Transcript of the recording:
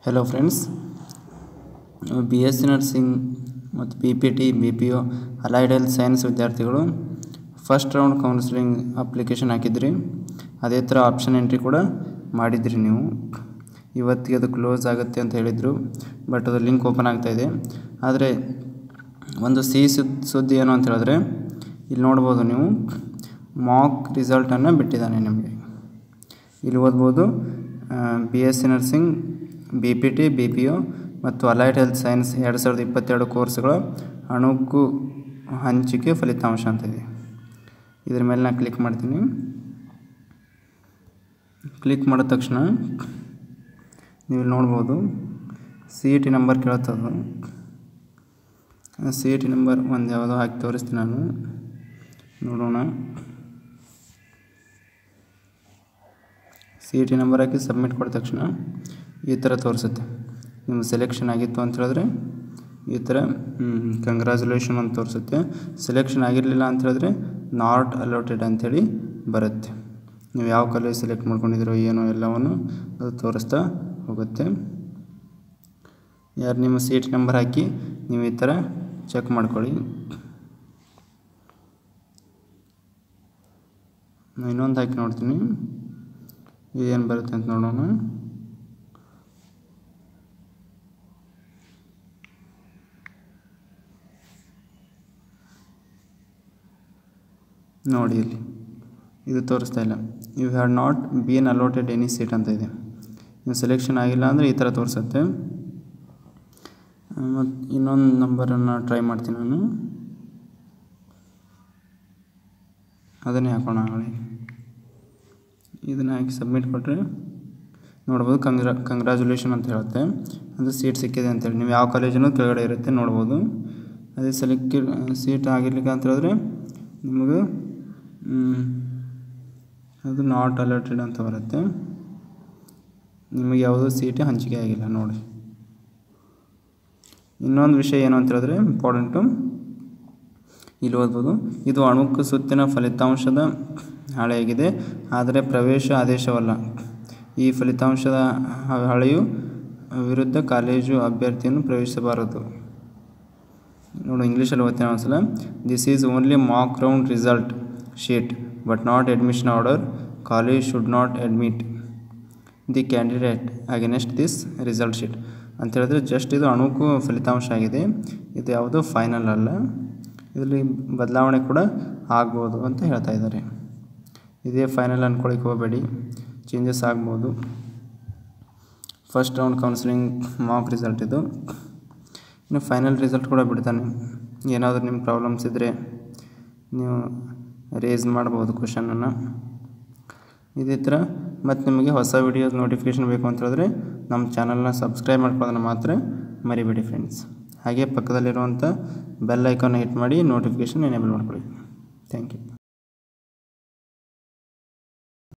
hello friends B S C nursing ಮತ್ತು B P T B P O allied health science ವಿದ್ಯಾರ್ಥಿಗಳು first round counselling application ಹಾಕಿದ್ರಿ ಅದೇ ಥರ option entry ಕೂಡ ಮಾಡಿದ್ರಿ ನೀವು ಇವತ್ತಿಗೆ ಅದು ಕ್ಲೋಸ್ ಆಗುತ್ತೆ ಅಂತ ಹೇಳಿದರು ಬಟ್ ಅದು ಲಿಂಕ್ ಓಪನ್ ಆಗ್ತಾಯಿದೆ ಆದರೆ ಒಂದು ಸಿಹಿ ಸುದ್ ಸುದ್ದಿ ಏನು ಅಂತ ಹೇಳಿದ್ರೆ ಇಲ್ಲಿ ನೋಡ್ಬೋದು ನೀವು ಮಾಕ್ ರಿಸಲ್ಟನ್ನು ಬಿಟ್ಟಿದ್ದಾನೆ ನಿಮಗೆ ಇಲ್ಲಿ ಓದ್ಬೋದು B S C nursing B P T B P O ಮತ್ತು ಅಲೈಡ್ ಹೆಲ್ತ್ ಸೈನ್ಸ್ ಎರಡು ಸಾವಿರದ ಇಪ್ಪತ್ತೆರಡು ಕೋರ್ಸ್ಗಳ ಅಣುಕು ಹಂಚಿಕೆ ಫಲಿತಾಂಶ ಅಂತ ಇದೆ ಇದ್ರ ಮೇಲೆ ನಾನು ಕ್ಲಿಕ್ ಮಾಡ್ತೀನಿ ಕ್ಲಿಕ್ ಮಾಡಿದ ತಕ್ಷಣ ನೀವು ಇಲ್ಲಿ ನೋಡ್ಬೋದು ಸಿ ಇ ಟಿ ನಂಬರ್ ಕೇಳ್ತದೆ ಸಿ ಇ ಟಿ ನಂಬರ್ ಒಂದು ಯಾವುದೋ ಹಾಕಿ ತೋರಿಸ್ತೀನಿ ನಾನು ನೋಡೋಣ ಸಿ ಇ ಟಿ ನಂಬರ್ ಹಾಕಿ ಸಬ್ಮಿಟ್ ಕೊಟ್ಟ ತಕ್ಷಣ ಈ ಥರ ತೋರಿಸುತ್ತೆ ನಿಮ್ಮ ಸೆಲೆಕ್ಷನ್ ಆಗಿತ್ತು ಅಂತ ಹೇಳಿದ್ರೆ ಈ ಥರ ಕಂಗ್ರ್ಯಾಚುಲೇಷನ್ ಅಂತ ತೋರಿಸುತ್ತೆ ಸೆಲೆಕ್ಷನ್ ಆಗಿರಲಿಲ್ಲ ಅಂತ ಹೇಳಿದ್ರೆ ನಾಟ್ ಅಲೋಟೆಡ್ ಅಂಥೇಳಿ ಬರುತ್ತೆ ನೀವು ಯಾವ ಕಾಲೇಜ್ ಸೆಲೆಕ್ಟ್ ಮಾಡ್ಕೊಂಡಿದ್ದೀರೋ ಏನೋ ಎಲ್ಲವನ್ನು ಅದು ತೋರಿಸ್ತಾ ಹೋಗುತ್ತೆ ಯಾರು ನಿಮ್ಮ ಸೀಟ್ ನಂಬರ್ ಹಾಕಿ ನೀವು ಈ ಥರ ಚೆಕ್ ಮಾಡ್ಕೊಳ್ಳಿ ನಾನು ಇನ್ನೊಂದು ಹಾಕಿ ನೋಡ್ತೀನಿ ಏನು ಬರುತ್ತೆ ಅಂತ ನೋಡೋಣ ನೋಡಿ ಇಲ್ಲಿ ಇದು ತೋರಿಸ್ತಾ ಇಲ್ಲ you had not been allotted any seat ಅಂತ ಇದೆ ನೀವು ಸೆಲೆಕ್ಷನ್ ಆಗಿಲ್ಲ ಅಂದರೆ ಈ ಥರ ತೋರಿಸುತ್ತೆ ಮತ್ತು ಇನ್ನೊಂದು ನಂಬರನ್ನು ಟ್ರೈ ಮಾಡ್ತೀನಿ ನಾನು ಅದನ್ನೇ ಹಾಕೋಣ ನಾಳೆ ಇದನ್ನು ಹಾಕಿ ಸಬ್ಮಿಟ್ ಕೊಟ್ಟರೆ ನೋಡ್ಬೋದು ಕಂಗ್ರಾ ಕಂಗ್ರ್ಯಾಚುಲೇಷನ್ ಅಂತ ಹೇಳುತ್ತೆ ಅಂದರೆ ಸೀಟ್ ಸಿಕ್ಕಿದೆ ಅಂತೇಳಿ ನೀವು ಯಾವ ಕಾಲೇಜಿನೂ ಕೆಳಗಡೆ ಇರುತ್ತೆ ನೋಡ್ಬೋದು ಅದೇ ಸೆಲೆಕ್ಟ್ ಸೀಟ್ ಆಗಿರ್ಲಿಕ್ಕೆ ಅಂತ ಹೇಳಿದ್ರೆ ನಿಮಗೆ ಅದು ನಾಟ್ ಅಲರ್ಟೆಡ್ ಅಂತ ಬರುತ್ತೆ ನಿಮಗೆ ಯಾವುದೂ ಸೀಟೇ ಹಂಚಿಕೆ ಆಗಿಲ್ಲ ನೋಡಿ ಇನ್ನೊಂದು ವಿಷಯ ಏನು ಅಂತ ಹೇಳಿದ್ರೆ ಇಂಪಾರ್ಟೆಂಟು ಇಲ್ಲಿ ಓದ್ಬೋದು ಇದು ಅಣುಕು ಸುತ್ತಿನ ಫಲಿತಾಂಶದ ಹಾಳೆಯಾಗಿದೆ ಆದರೆ ಪ್ರವೇಶ ಆದೇಶವಲ್ಲ ಈ ಫಲಿತಾಂಶದ ಹಾಳೆಯು ವಿರುದ್ಧ ಕಾಲೇಜು ಅಭ್ಯರ್ಥಿಯನ್ನು ಪ್ರವೇಶಿಸಬಾರದು ನೋಡು ಇಂಗ್ಲೀಷಲ್ಲಿ ಓದ್ತೀನಿ ಒಂದ್ಸಲ this is only mock round result sheet but not admission order college should not admit the candidate against this result sheet ಅಂತ ಹೇಳಿದ್ರೆ ಜಸ್ಟ್ ಇದು ಅಣುಕು ಫಲಿತಾಂಶ ಆಗಿದೆ ಇದು ಯಾವುದು ಫೈನಲ್ ಅಲ್ಲ ಇದರಲ್ಲಿ ಬದಲಾವಣೆ ಕೂಡ ಆಗ್ಬೋದು ಅಂತ ಹೇಳ್ತಾ ಇದ್ದಾರೆ ಇದೇ ಫೈನಲ್ ಅಂದ್ಕೊಳಕ್ಕೆ ಹೋಗಬೇಡಿ ಚೇಂಜಸ್ ಆಗ್ಬೋದು first round counselling mock result ಇದು ಇನ್ನು ಫೈನಲ್ ರಿಸಲ್ಟ್ ಕೂಡ ಬಿಡ್ತಾನೆ ಏನಾದರೂ ನಿಮ್ಮ ಪ್ರಾಬ್ಲಮ್ಸ್ ಇದ್ದರೆ ನೀವು ರೇಸ್ ಮಾಡ್ಬೋದು ಕ್ವಶನನ್ನು ಇದೇ ಥರ ಮತ್ತು ನಿಮಗೆ ಹೊಸ ವೀಡಿಯೋಸ್ ನೋಟಿಫಿಕೇಷನ್ ಬೇಕು ಅಂತ ಹೇಳಿದ್ರೆ ನಮ್ಮ ಚಾನಲ್ನ ಸಬ್ಸ್ಕ್ರೈಬ್ ಮಾಡ್ಕೊಳ್ಳೋದನ್ನು ಮಾತ್ರ ಮರಿಬೇಡಿ ಫ್ರೆಂಡ್ಸ್ ಹಾಗೆ ಪಕ್ಕದಲ್ಲಿರುವಂಥ ಬೆಲ್ ಐಕಾನ್ ಹಿಟ್ ಮಾಡಿ ನೋಟಿಫಿಕೇಷನ್ ಎನೇಬಲ್ ಮಾಡ್ಕೊಳ್ಳಿ ಥ್ಯಾಂಕ್ ಯು